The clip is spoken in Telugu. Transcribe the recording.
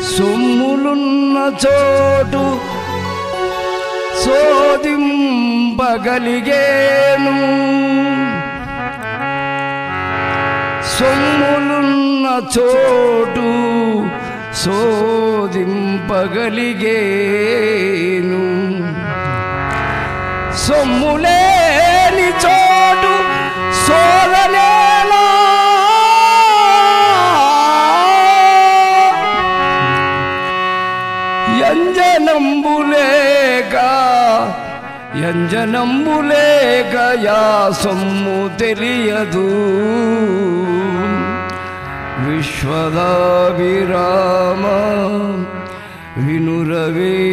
సొమ్ములున్న చోటు శోధింపగలిగేను సొమ్ములున్న చోటు శోధింపగలిగేను సొమ్ములేని చోటు సోదనేలా యంజనంబులేక యంజనంబులేక యా సొమ్ము తెలియదు విశ్వదాభిరామ వినురవే